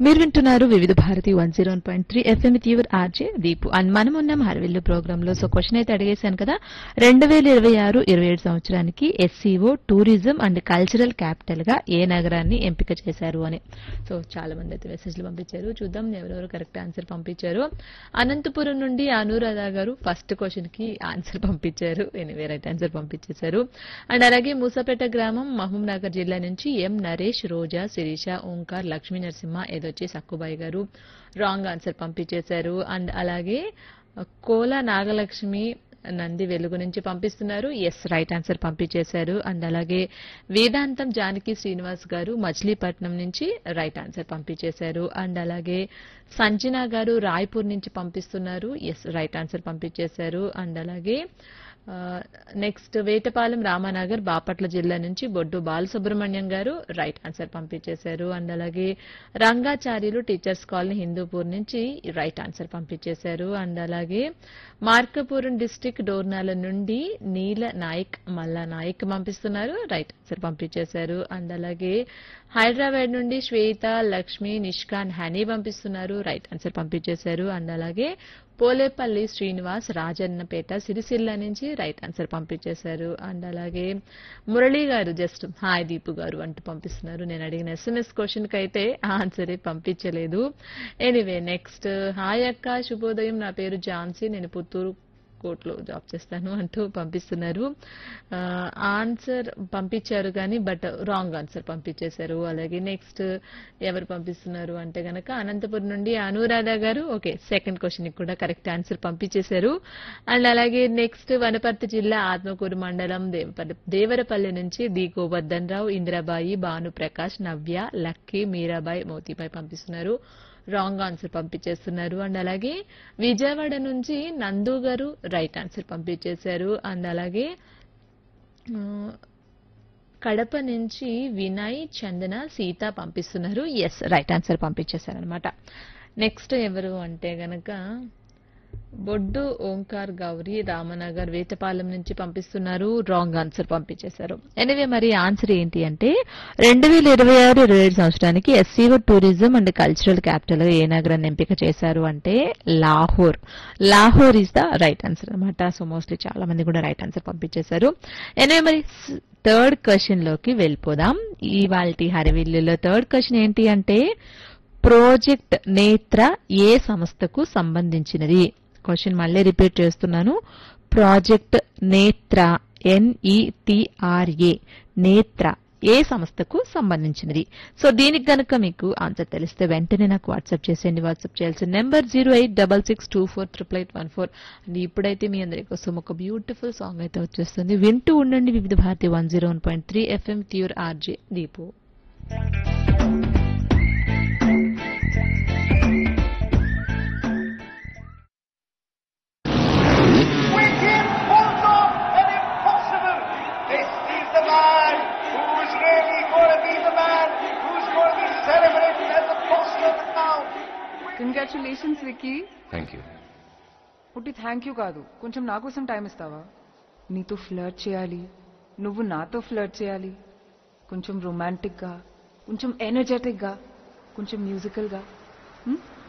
మీరు వింటున్నారు Vividh Bharati one zero point three FM with your RJ Deepu and మనం ఉన్నాం హరవిల్లు ప్రోగ్రామ్ లో సో క్వశ్చన్ అయితే అడిగేశాను కదా రెండు వేల ఇరవై ఆరు ఇరవై ఏడు సంవత్సరానికి SCO tourism and cultural capital గా ఏ నగరాన్ని ఎంపిక చేశారు అని సో చాలా మంది అయితే మెసేజ్లు పంపించారు చూద్దాం ఎవరెవరు కరెక్ట్ ఆన్సర్ పంపించారు అనంతపురం నుండి అనురాధ గారు ఫస్ట్ క్వశ్చన్ కి ఆన్సర్ పంపించారు ఎనివే రైట్ ఆన్సర్ పంపించేశారు అండ్ అలాగే మూసాపేట గ్రామం మహబూబ్ నగర్ జిల్లా నుంచి ఎం నరేష్ రోజా శిరీష ఓంకార్ లక్ష్మీ నరసింహ ఏదొచ్చి సక్కుబాయి గారు రాంగ్ ఆన్సర్ పంపించేశారు అండ్ అలాగే కోల నాగలక్ష్మి నంది వెలుగు నుంచి పంపిస్తున్నారు ఎస్ రైట్ ఆన్సర్ పంపించేశారు అండ్ అలాగే వేదాంతం జానకి శ్రీనివాస్ గారు మచిలీపట్నం నుంచి రైట్ ఆన్సర్ పంపించేశారు అండ్ అలాగే సంజన గారు రాయ్పూర్ నుంచి పంపిస్తున్నారు ఎస్ రైట్ ఆన్సర్ పంపించేశారు అండ్ అలాగే నెక్స్ట్ వేటపాలెం రామానగర్ బాపట్ల జిల్లా నుంచి బొడ్డు బాలసుబ్రహ్మణ్యం గారు రైట్ ఆన్సర్ పంపించేశారు అండ్ అలాగే రంగాచార్యులు టీచర్స్ కాలనీ హిందూపూర్ నుంచి రైట్ ఆన్సర్ పంపించేశారు అండ్ అలాగే మార్కపురం డిస్టిక్ డోర్నాల నుండి నీల నాయక్ మల్లా నాయక్ పంపిస్తున్నారు రైట్ ఆన్సర్ పంపించేశారు అండ్ అలాగే హైదరాబాద్ నుండి శ్వేత లక్ష్మి నిష్కాన్ హనీ పంపిస్తున్నారు రైట్ ఆన్సర్ పంపించేశారు అండ్ అలాగే పోలేపల్లి శ్రీనివాస్ రాజన్నపేట సిరిసిల్ల నుంచి రైట్ ఆన్సర్ పంపించేశారు అండ్ అలాగే మురళీ గారు జస్ట్ హాయ్ దీపు గారు అంటూ పంపిస్తున్నారు నేను అడిగిన ఎస్ఎంఎస్ క్వశ్చన్ కి అయితే ఆన్సర్ పంపించలేదు ఎనీవే నెక్స్ట్ హాయ్ అక్క శుభోదయం నా పేరు ఝాన్సీ నేను పుత్తూరు కోర్టులో జాబ్ చేస్తాను అంటూ పంపిస్తున్నారు ఆన్సర్ పంపించారు కానీ బట్ రాంగ్ ఆన్సర్ పంపించేశారు అలాగే నెక్స్ట్ ఎవరు పంపిస్తున్నారు అంటే గనక అనంతపురం నుండి అనురాధ గారు ఓకే సెకండ్ క్వశ్చన్ కి కూడా కరెక్ట్ ఆన్సర్ పంపించేశారు అండ్ అలాగే నెక్స్ట్ వనపర్తి జిల్లా ఆత్మకూరు మండలం దేవపల్లి దేవరపల్లి నుంచి డి గోవర్ధన్ రావు ఇందిరాబాయి భానుప్రకాష్ నవ్య లక్కీ మీరాబాయి మోతీబాయి పంపిస్తున్నారు రాంగ్ ఆన్సర్ పంపించేస్తున్నారు అండ్ అలాగే విజయవాడ నుంచి నందు గారు రైట్ ఆన్సర్ పంపించేశారు అండ్ అలాగే ఆ, కడప నుంచి వినయ్ చందన సీత పంపిస్తున్నారు ఎస్ రైట్ ఆన్సర్ పంపించేశారు అనమాట నెక్స్ట్ ఎవరు అంటే గనక బొడ్డు ఓంకార్ గౌరీ రామనగర్ వేటపాలెం నుంచి పంపిస్తున్నారు రాంగ్ ఆన్సర్ పంపించేశారు ఎనివే మరి ఆన్సర్ ఏంటి అంటే రెండు వేల ఇరవై ఆరు ఇరవై ఏడు సంవత్సరానికి SCO tourism and cultural capital ఏ నగరాన్ని ఎంపిక చేశారు అంటే Lahore Lahore is the right answer అనమాట సో మోస్ట్లీ చాలా మంది కూడా రైట్ ఆన్సర్ పంపించేశారు ఎనివే మరి థర్డ్ క్వశ్చన్ లోకి వెళ్ళిపోదాం ఇవాళ హరివిల్లులో థర్డ్ క్వశ్చన్ ఏంటి అంటే ప్రాజెక్ట్ నేత్ర ఏ సంస్థకు సంబంధించినది క్వశ్చన్ మళ్ళీ రిపీట్ చేస్తున్నాను ప్రాజెక్ట్ నేత్ర ఎన్ఈటిఆర్ఏ నేత్ర ఏ సంస్థకు సంబంధించినది సో దీనికి గనుక మీకు ఆన్సర్ తెలిస్తే వెంటనే నాకు వాట్సాప్ చేసేయండి వాట్సాప్ చేయాల్సిన number zero eight double six two four triple eight one four and ఇప్పుడైతే మీ అందరి కోసం ఒక బ్యూటిఫుల్ సాంగ్ అయితే వచ్చేస్తుంది వింటూ ఉండండి Vividh Bharati one zero one point three FM your RJ Deepu Wicked pulls off an impossible. This is the man who's really going to be the man who's going to be celebrated as the boss of the town. Congratulations Vicky thank you పుట్టి thank you కాదు కొంచెం నా కోసం time ఇస్తావా నీతో flirt చేయాలి నువ్వు నాతో ఫ్లర్ట్ చేయాలి కొంచెం రొమాంటిక్గా కొంచెం ఎనర్జెటిక్గా కొంచెం మ్యూజికల్గా